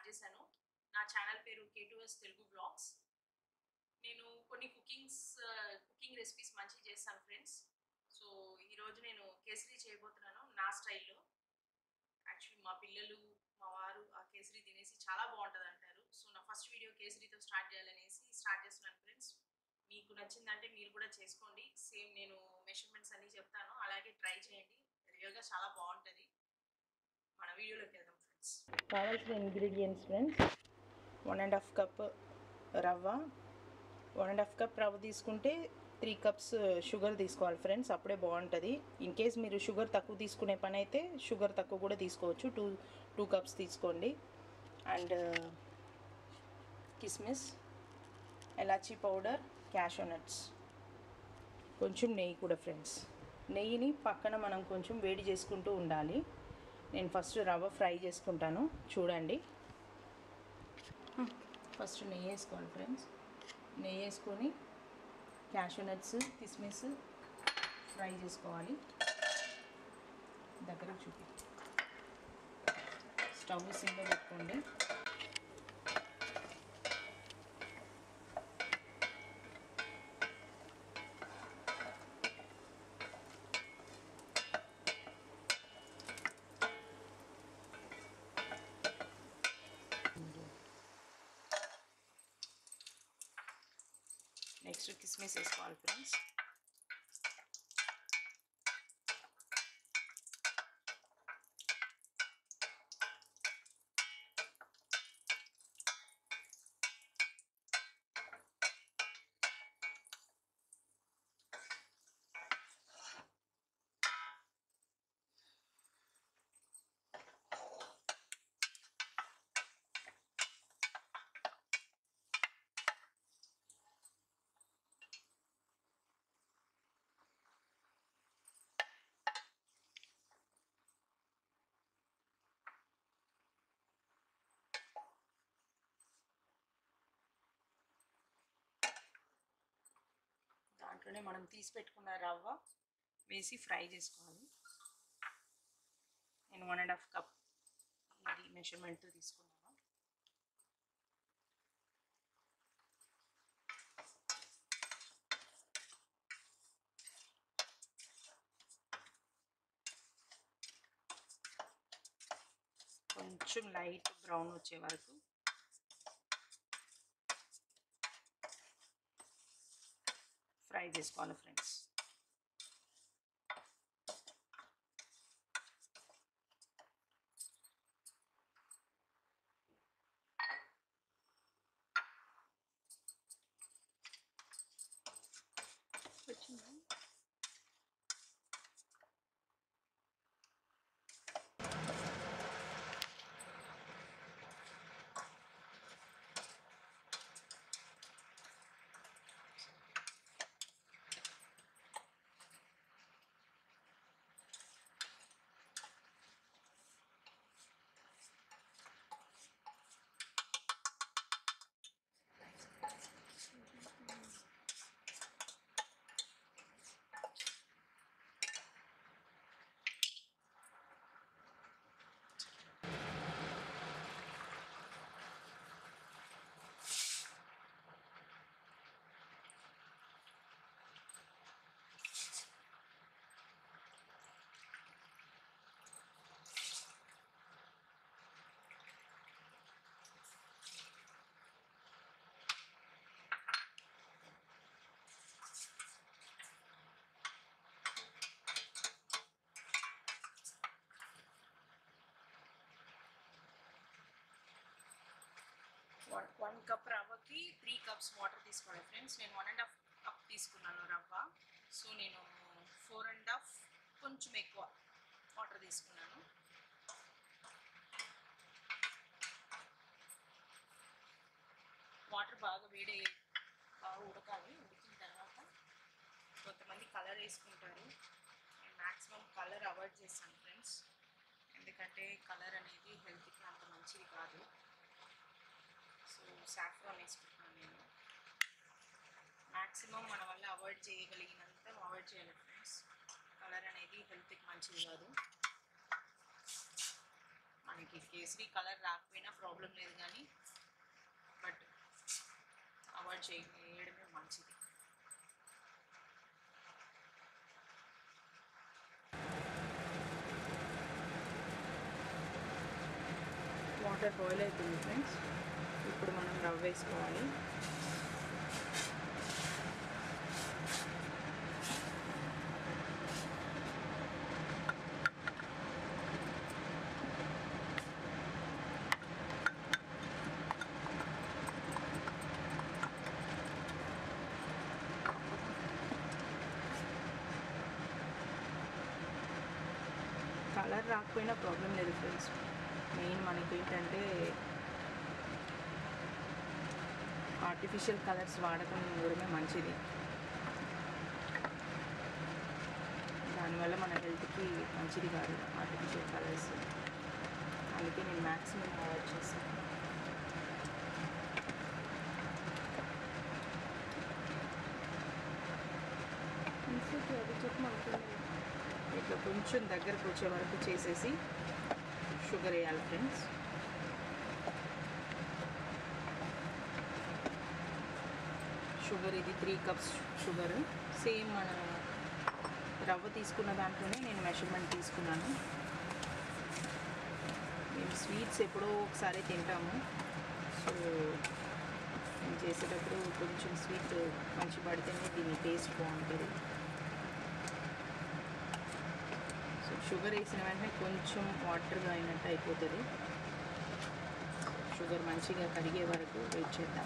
start చేశాను నా channel పేరు కేటుఎస్ తెలుగు బ్లాగ్స్ నేను కొన్ని కుకింగ్స్ కుకింగ్ రెసిపీస్ మంచిగా చేస్తాను ఫ్రెండ్స్ సో ఈరోజు నేను కేసరి చేయబోతున్నాను నా స్టైల్లో యాక్చువల్లీ మా పిల్లలు మా వారు ఆ కేసరి తినేసి చాలా బాగుంటుంది అంటారు సో నా ఫస్ట్ వీడియో కేసరితో స్టార్ట్ చేయాలనేసి స్టార్ట్ చేస్తున్నాను ఫ్రెండ్స్ మీకు నచ్చిందంటే మీరు కూడా చేసుకోండి సేమ్ నేను మెషర్మెంట్స్ అన్నీ చెప్తాను అలాగే ట్రై చేయండి రియల్గా చాలా బాగుంటుంది మన వీడియోలోకి వెళ్దాం ఫ్రెండ్స్ కావాల్సిన ingredients friends one and half cup రవ్వ వన్ అండ్ హాఫ్ కప్ రవ్వ తీసుకుంటే త్రీ కప్స్ షుగర్ తీసుకోవాలి ఫ్రెండ్స్ అప్పుడే బాగుంటుంది ఇన్ కేస్ మీరు షుగర్ తక్కువ తీసుకునే పని అయితే షుగర్ తక్కువ కూడా తీసుకోవచ్చు టూ టూ కప్స్ తీసుకోండి అండ్ కిస్మిస్ ఎలాచీ పౌడర్ క్యాషో నట్స్ కొంచెం నెయ్యి కూడా ఫ్రెండ్స్ నెయ్యిని పక్కన మనం కొంచెం వేడి చేసుకుంటూ ఉండాలి నేను ఫస్ట్ రవ్వ ఫ్రై చేసుకుంటాను చూడండి ఫస్ట్ నెయ్యి వేసుకోవాలి ఫ్రెండ్స్ నెయ్యి వేసుకొని క్యాషూ నట్స్ కిస్మిస్ ఫ్రై చేసుకోవాలి దగ్గర చూపి స్టవ్ సిమ్లో పెట్టుకోండి నెక్స్ట్ కిస్మిస్ వేసుకోవాలి ఫ్రెండ్స్ దాంట్లోనే మనం తీసి పెట్టుకున్న రవ్వ వేసి ఫ్రై చేసుకోవాలి నేను వన్ అండ్ హాఫ్ కప్ ఇది మెషర్మెంట్తో తీసుకున్నాను కొంచెం లైట్ బ్రౌన్ వచ్చే వరకు ఫ్రై చేసుకోవాలి ఫ్రెండ్స్ వచ్చిందా వన్ వన్ కప్ రవ్వకి త్రీ కప్స్ వాటర్ తీసుకోవాలి ఫ్రెండ్స్ నేను వన్ అండ్ హాఫ్ కప్ తీసుకున్నాను రవ్వ సో నేను ఫోర్ అండ్ హాఫ్ కొంచెం ఎక్కువ వాటర్ తీసుకున్నాను వాటర్ బాగా వేడి బాగా ఉడకాలి ఉడికిన తర్వాత కొంతమంది కలర్ వేసుకుంటారు నేను మ్యాక్సిమం కలర్ అవాయిడ్ చేస్తాను ఫ్రెండ్స్ ఎందుకంటే కలర్ అనేది హెల్త్కి అంత మంచిది కాదు సో సాఫ్రాన్ వేసుకుంటున్నాను నేను మ్యాక్సిమం మన వల్ల అవాయిడ్ చేయగలిగినంత అవాయిడ్ చేయాలి ఫ్రెండ్స్ కలర్ అనేది హెల్త్కి మంచిది కాదు మనకి కేసరి కలర్ రాకపోయినా ప్రాబ్లం లేదు కానీ బట్ అవాయిడ్ చేయడమే మంచిది వాటర్ బాయిల్ అవుతుంది ఫ్రెండ్స్ ఇప్పుడు మనం రవ్వ వేసుకోవాలి కలర్ రాకపోయినా ప్రాబ్లం లేదు ఫ్రెండ్స్ మెయిన్ మనకి ఏంటంటే ఆర్టిఫిషియల్ కలర్స్ వాడకం కూడా మంచిది దానివల్ల మన హెల్త్కి మంచిది కాదు ఆర్టిఫిషియల్ కలర్స్ అందుకే నేను మ్యాక్సిమం అవాయిడ్ చేస్తాను ఇట్లా కొంచెం దగ్గరకు వచ్చే వరకు చేసేసి షుగర్ వేయాలి ఫ్రెండ్స్ షుగర్ ఇది త్రీ కప్స్ షుగర్ సేమ్ మన రవ్వ తీసుకున్న దాంట్లోనే నేను మెషర్మెంట్ తీసుకున్నాను మేము స్వీట్స్ ఎప్పుడో ఒకసారి తింటాము సో నేను చేసేటప్పుడు కొంచెం స్వీట్ మంచి పడితేనే దీని టేస్ట్ బాగుంటుంది సో షుగర్ వేసిన వెంటనే కొంచెం వాటర్గా అయినట్టు అయిపోతుంది షుగర్ మంచిగా కరిగే వరకు వెయిట్ చేద్దాం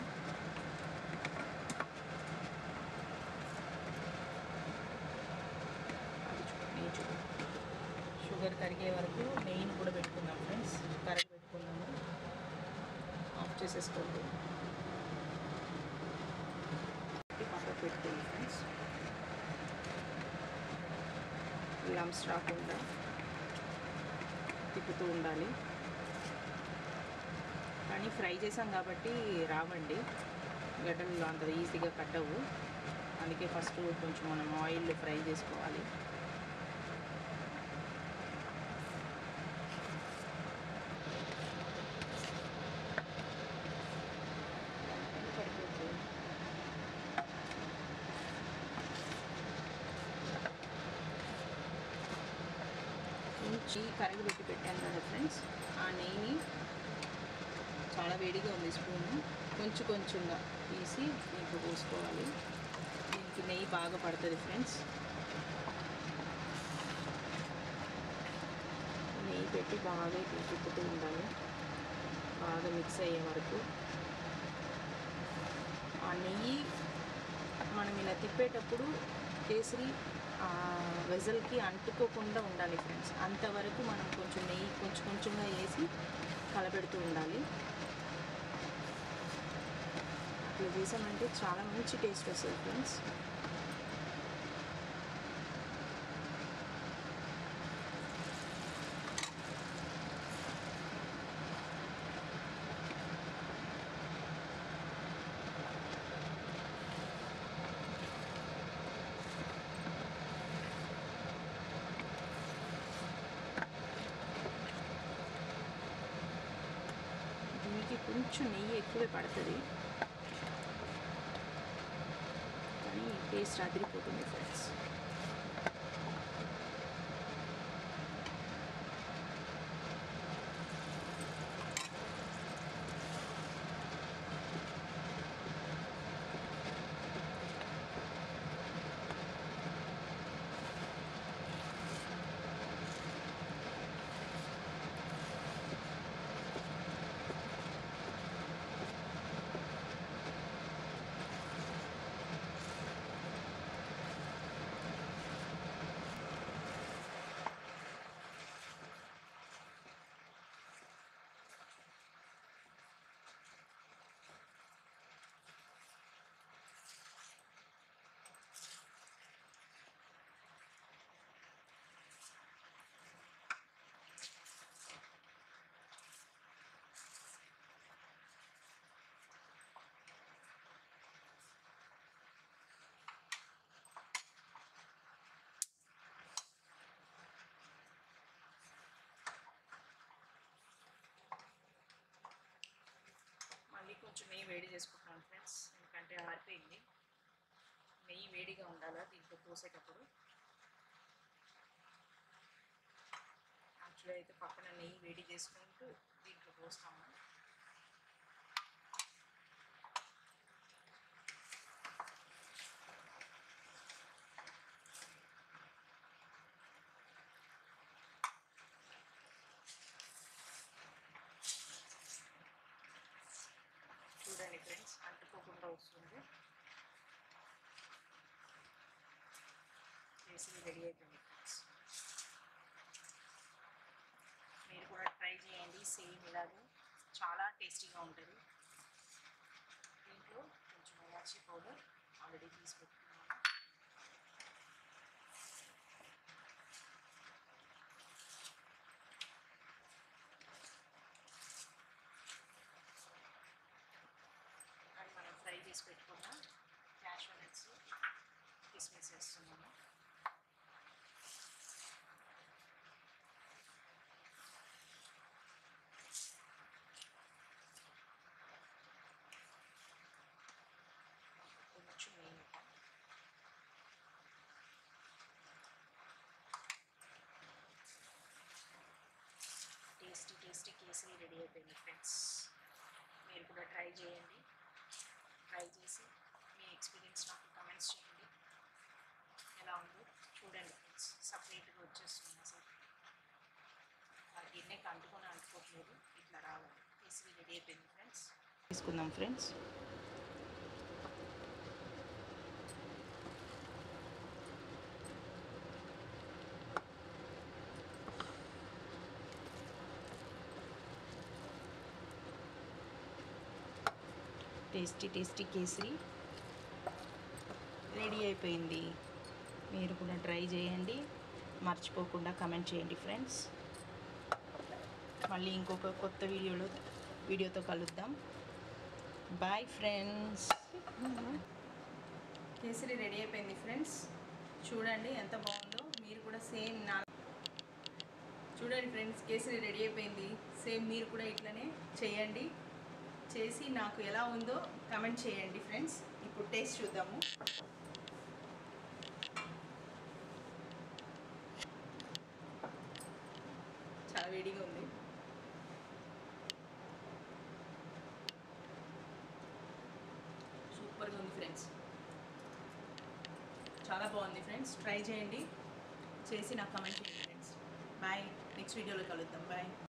అది చూ- నెయ్యి చూ షుగర్ కరిగే వరకు నెయ్యిని కూడా పెట్టుకుందాం ఫ్రెండ్స్ కరిగి పెట్టుకుందాము ఆఫ్ చేసేసుకోండి పక్కకు పెట్టుకోండి ఫ్రెండ్స్ లమ్స్ రాకుండా తిప్పుతూ ఉండాలి కానీ ఫ్రై చేసాం కాబట్టి రావండి గడ్డలు అంత ఈజీగా కట్టవు అందుకే ఫస్ట్ కొంచెం మనం ఆయిల్ ఫ్రై చేసుకోవాలి పడిపోతుంది ఉంచి కరగబెట్టి పెట్టాను కదా ఫ్రెండ్స్ ఆ నెయ్యిని చాలా వేడిగా ఉంది స్పూను కొంచెం కొంచెంగా తీసి దీంట్లో పోసుకోవాలి దీనికి నెయ్యి బాగా పడుతుంది ఫ్రెండ్స్ నెయ్యి పెట్టి బాగా ఇట్లా తిప్పుతూ ఉండాలి బాగా మిక్స్ అయ్యే వరకు ఆ నెయ్యి మనం ఇలా తిప్పేటప్పుడు కేసరి ఆ వెజల్కి అంటుకోకుండా ఉండాలి ఫ్రెండ్స్ అంతవరకు మనం కొంచెం నెయ్యి కొంచెం కొంచెంగా వేసి కలబెడుతూ ఉండాలి అట్లా చేసామంటే చాలా మంచి టేస్ట్ వస్తుంది ఫ్రెండ్స్ దీనికి కొంచెం నెయ్యి ఎక్కువే పడుతుంది కానీ టేస్ట్ అదిరిపోతుంది ఫ్రెండ్స్ కొంచెం నెయ్యి వేడి చేసుకుంటున్నాను ఫ్రెండ్స్ ఎందుకంటే ఆరిపోయింది నెయ్యి వేడిగా ఉండాలా దీంట్లో పోసేటప్పుడు యాక్చువల్లీ అయితే పక్కన నెయ్యి వేడి చేసుకుంటూ దీంట్లో పోస్తాము చూడండి ఫ్రెండ్స్ అంటుకోకుండా వస్తుంది కేసరి రెడీ అయిపోయింది ఫ్రెండ్స్ మీరు కూడా ట్రై చేయండి సేమ్ ఇలాగే చాలా టేస్టీగా ఉంటుంది దీంట్లో కొంచెం ఇలాచీ పౌడర్ ఆల్రెడీ తీసి పెట్టుకున్నాను అండ్ మనం ఫ్రై చేసి పెట్టుకున్న క్యాష్ నట్స్ కిస్మిస్ వేస్తున్నాము కొంచెం నెయ్యి టేస్టీ టేస్టీ కేసరి రెడీ అయిపోయింది ఫ్రెండ్స్ మీరు కూడా ట్రై చేయండి ట్రై చేసి మీ ఎక్స్పీరియన్స్ నాకు కమెంట్స్ చేయండి ఎలా ఉందో చూడండి ఫ్రెండ్స్ సపరేట్గా వచ్చేస్తుంది సార్ ఆ గిన్నెకి అంటుకొని అంటుకోవట్లేదు ఇట్లా రావాలి కేసరి రెడీ అయిపోయింది ఫ్రెండ్స్ తీసుకుందాం friends tasty tasty kesari ready అయిపోయింది మీరు కూడా ట్రై చేయండి మర్చిపోకుండా కమెంట్ చేయండి ఫ్రెండ్స్ మళ్ళీ ఇంకొక కొత్త వీడియోలో వీడియోతో కలుద్దాం బాయ్ ఫ్రెండ్స్ కేసరి రెడీ అయిపోయింది ఫ్రెండ్స్ చూడండి ఎంత బాగుందో మీరు కూడా సేమ్ నా చూడండి ఫ్రెండ్స్ కేసరి రెడీ అయిపోయింది సేమ్ మీరు కూడా ఇట్లనే చేయండి చేసి నాకు ఎలా ఉందో కమెంట్ చేయండి ఫ్రెండ్స్ ఇప్పుడు టేస్ట్ చూద్దాము చాలా వేడిగా ఉంది సూపర్గా ఉంది ఫ్రెండ్స్ చాలా బాగుంది ఫ్రెండ్స్ ట్రై చేయండి చేసి నాకు కమెంట్ చేయండి ఫ్రెండ్స్ బాయ్ నెక్స్ట్ వీడియోలో కలుద్దాం బాయ్